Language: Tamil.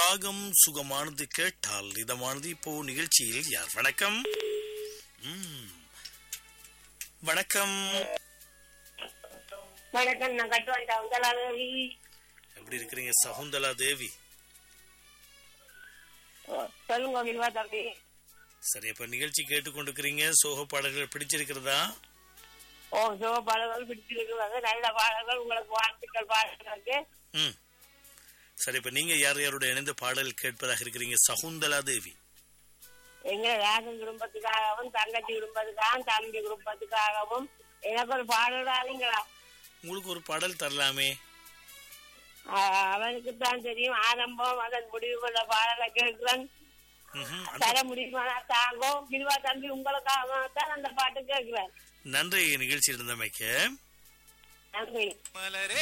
ராகம் சுகமானது கேட்டால் இதமானது இப்போ நிகழ்ச்சியில் யார் வணக்கம் ம். வணக்கம் வணக்கம் நான் கட்டுவான் சவுந்தலாதேவி எப்படி இருக்கிறீங்க சகுந்தலா தேவி சொல்லுங்க வில்வா தம்பி சரி அப்ப நிகழ்ச்சி கேட்டுக்கொண்டிருக்கிறீங்க சோக பாடல்கள் பிடிச்சிருக்கிறதா ஓ சிவ பாடல்கள் பிடிச்சிருக்கிறது நல்ல பாடல்கள் உங்களுக்கு வாழ்த்துக்கள் பாடல்களுக்கு ம் சரி இப்ப நீங்க யார் யாரோட இணைந்து பாடல் கேட்பதாக இருக்கிறீங்க சகுந்தலா தேவி எங்க ராகம் குடும்பத்துக்காகவும் தங்கச்சி குடும்பத்துக்காகவும் தம்பி குடும்பத்துக்காகவும் எனக்கு ஒரு பாடல் ஆளுங்களா உங்களுக்கு ஒரு பாடல் தரலாமே அவனுக்கு தான் தெரியும் ஆரம்பம் அதன் முடிவு கொண்ட பாடலை கேட்கிறேன் ம்ஹும். அந்த- தர முடியுமானா தாங்கோ வில்வா தம்பி உங்களுக்காக தான் அந்த பாட்டு கேட்கிறேன் நன்றி நிகழ்ச்சி இருந்தமைக்கு நன்றி மலரே